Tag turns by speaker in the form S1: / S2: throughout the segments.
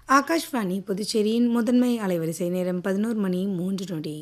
S1: ஆகாஷ்வாணி புதுச்சேரியின் முதன்மை அலைவரிசை நேரம் பதினோரு மணி மூன்று நொடி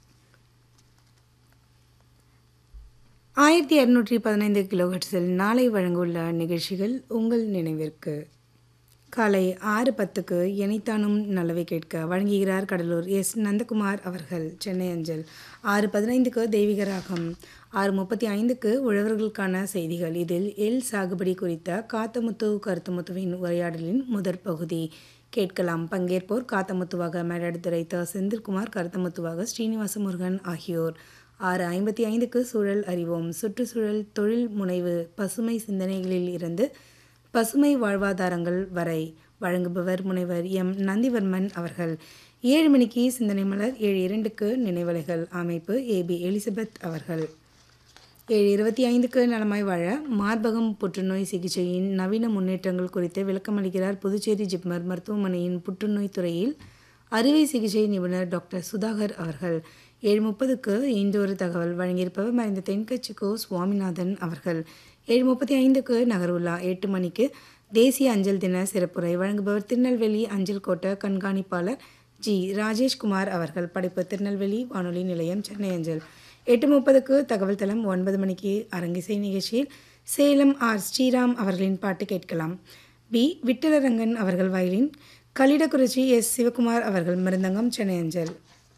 S1: ஆயிரத்தி இரநூற்றி பதினைந்து கிலோஹெட்ஸில் நாளை வழங்கவுள்ள நிகழ்ச்சிகள் உங்கள் நினைவிற்கு காலை ஆறு பத்துக்கு எனைத்தானும் நல்லவை கேட்க வழங்குகிறார் கடலூர் எஸ் நந்தகுமார் அவர்கள் சென்னை அஞ்சல் ஆறு பதினைந்துக்கு தெய்வீக ராகம் ஆறு முப்பத்தி ஐந்துக்கு உழவர்களுக்கான செய்திகள் இதில் எல் சாகுபடி குறித்த காத்தமுத்து கருத்துமுத்துவின் உரையாடலின் முதற் பகுதி கேட்கலாம் பங்கேற்போர் காத்தமுத்துவாக மேலாடுதுறை த செந்தில்குமார் கருத்தமுத்துவாக ஸ்ரீனிவாச முருகன் ஆகியோர் ஆறு ஐம்பத்தி ஐந்துக்கு சூழல் அறிவோம் சுற்றுச்சூழல் தொழில் முனைவு பசுமை சிந்தனைகளில் இருந்து பசுமை வாழ்வாதாரங்கள் வரை வழங்குபவர் முனைவர் எம் நந்திவர்மன் அவர்கள் ஏழு மணிக்கு சிந்தனை மலர் ஏழு இரண்டுக்கு நினைவலைகள் அமைப்பு ஏபி எலிசபெத் அவர்கள் ஏழு இருபத்தி ஐந்துக்கு நலமாய் வாழ மார்பகம் புற்றுநோய் சிகிச்சையின் நவீன முன்னேற்றங்கள் குறித்து விளக்கமளிக்கிறார் புதுச்சேரி ஜிப்மர் மருத்துவமனையின் புற்றுநோய் துறையில் அறுவை சிகிச்சை நிபுணர் டாக்டர் சுதாகர் அவர்கள் ஏழு முப்பதுக்கு இன்றொரு தகவல் வழங்கியிருப்பவர் மறைந்த தென்கட்சிக்கோ சுவாமிநாதன் அவர்கள் ஏழு முப்பத்தி ஐந்துக்கு நகருலா எட்டு மணிக்கு தேசிய அஞ்சல் தின சிறப்புரை வழங்குபவர் திருநெல்வேலி அஞ்சல் கோட்ட கண்காணிப்பாளர் ஜி ராஜேஷ்குமார் அவர்கள் படைப்பு திருநெல்வேலி வானொலி நிலையம் சென்னை அஞ்சல் எட்டு முப்பதுக்கு தகவல் தளம் ஒன்பது மணிக்கு அரங்கிசை நிகழ்ச்சியில் சேலம் ஆர் ஸ்ரீராம் அவர்களின் பாட்டு கேட்கலாம் பி விட்டலரங்கன் அவர்கள் வயலின் கலிடக்குறிச்சி எஸ் சிவகுமார் அவர்கள் மிருந்தங்கம் சென்னை அஞ்சல்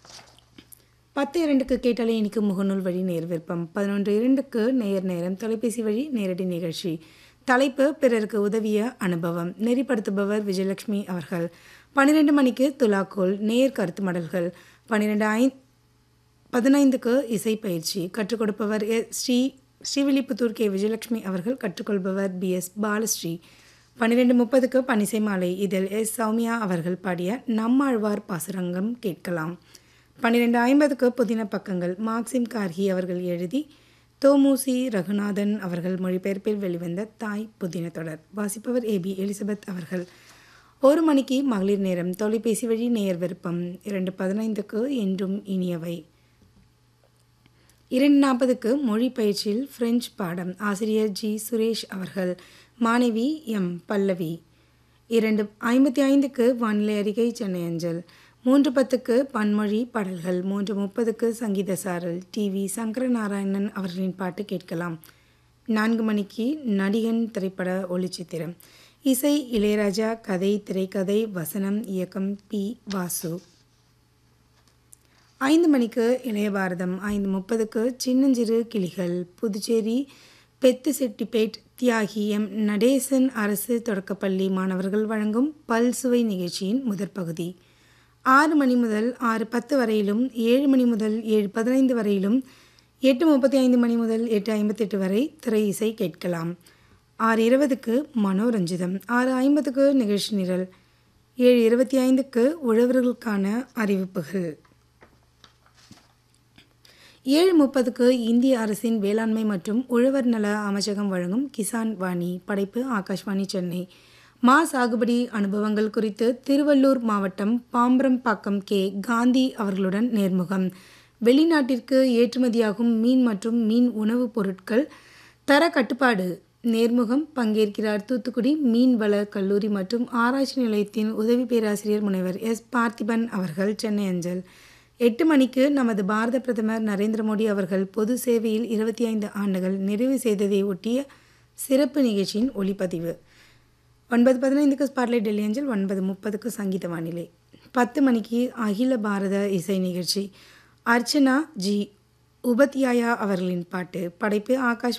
S1: பத்து இரண்டுக்கு கேட்டாலே எனக்கு முகநூல் வழி நேர் விருப்பம் பதினொன்று இரண்டுக்கு நேர் நேரம் தொலைபேசி வழி நேரடி நிகழ்ச்சி தலைப்பு பிறருக்கு உதவிய அனுபவம் நெறிப்படுத்துபவர் விஜயலட்சுமி அவர்கள் பன்னிரெண்டு மணிக்கு துலாக்கோல் நேர் கருத்து மடல்கள் பன்னிரெண்டு ஐ பதினைந்துக்கு இசை பயிற்சி கற்றுக் கொடுப்பவர் எ ஸ்ரீ ஸ்ரீவில்லிபுத்தூர் கே விஜயலட்சுமி அவர்கள் கற்றுக்கொள்பவர் பி எஸ் பாலஸ்ரீ பன்னிரெண்டு முப்பதுக்கு பனிசை மாலை இதில் எஸ் சௌமியா அவர்கள் பாடிய நம்மாழ்வார் பாசுரங்கம் கேட்கலாம் பன்னிரெண்டு ஐம்பதுக்கு புதின பக்கங்கள் மார்க்சிம் கார்கி அவர்கள் எழுதி தோமூசி ரகுநாதன் அவர்கள் மொழிபெயர்ப்பில் வெளிவந்த தாய் புதின தொடர் வாசிப்பவர் ஏபி எலிசபெத் அவர்கள் ஒரு மணிக்கு மகளிர் நேரம் தொலைபேசி வழி நேர் விருப்பம் இரண்டு பதினைந்துக்கு என்றும் இனியவை இரண்டு நாற்பதுக்கு மொழி பயிற்சியில் பிரெஞ்சு பாடம் ஆசிரியர் ஜி சுரேஷ் அவர்கள் மாணவி எம் பல்லவி இரண்டு ஐம்பத்தி ஐந்துக்கு வானிலை அறிக்கை சென்னை அஞ்சல் மூன்று பத்துக்கு பன்மொழி பாடல்கள் மூன்று முப்பதுக்கு சங்கீத சாரல் டிவி சங்கரநாராயணன் அவர்களின் பாட்டு கேட்கலாம் நான்கு மணிக்கு நடிகன் திரைப்பட ஒளிச்சித்திரம் இசை இளையராஜா கதை திரைக்கதை வசனம் இயக்கம் பி வாசு ஐந்து மணிக்கு இளைய பாரதம் ஐந்து முப்பதுக்கு சின்னஞ்சிறு கிளிகள் புதுச்சேரி பெத்து செட்டிப்பேட் தியாகி எம் நடேசன் அரசு தொடக்கப்பள்ளி மாணவர்கள் வழங்கும் பல்சுவை நிகழ்ச்சியின் முதற் பகுதி ஆறு மணி முதல் ஆறு பத்து வரையிலும் ஏழு மணி முதல் ஏழு பதினைந்து வரையிலும் எட்டு முப்பத்தி ஐந்து மணி முதல் எட்டு ஐம்பத்தெட்டு வரை திரை இசை கேட்கலாம் ஆறு இருபதுக்கு மனோரஞ்சிதம் ஆறு ஐம்பதுக்கு நிகழ்ச்சி நிரல் ஏழு இருபத்தி ஐந்துக்கு உழவர்களுக்கான அறிவிப்புகள் ஏழு முப்பதுக்கு இந்திய அரசின் வேளாண்மை மற்றும் உழவர் நல அமைச்சகம் வழங்கும் கிசான் வாணி படைப்பு ஆகாஷ்வாணி சென்னை மா சாகுபடி அனுபவங்கள் குறித்து திருவள்ளூர் மாவட்டம் பாம்பரம்பாக்கம் கே காந்தி அவர்களுடன் நேர்முகம் வெளிநாட்டிற்கு ஏற்றுமதியாகும் மீன் மற்றும் மீன் உணவுப் பொருட்கள் தர கட்டுப்பாடு நேர்முகம் பங்கேற்கிறார் தூத்துக்குடி மீன்வள கல்லூரி மற்றும் ஆராய்ச்சி நிலையத்தின் உதவி பேராசிரியர் முனைவர் எஸ் பார்த்திபன் அவர்கள் சென்னை அஞ்சல் எட்டு மணிக்கு நமது பாரத பிரதமர் நரேந்திர மோடி அவர்கள் பொது சேவையில் இருபத்தி ஐந்து ஆண்டுகள் நிறைவு செய்ததை ஒட்டிய சிறப்பு நிகழ்ச்சியின் ஒளிப்பதிவு ஒன்பது பதினைந்துக்கு ஸ்பாட்லைட் டெல்லி அஞ்சல் ஒன்பது முப்பதுக்கு சங்கீத வானிலை பத்து மணிக்கு அகில பாரத இசை நிகழ்ச்சி அர்ச்சனா ஜி உபத்யாயா அவர்களின் பாட்டு படைப்பு ஆகாஷ்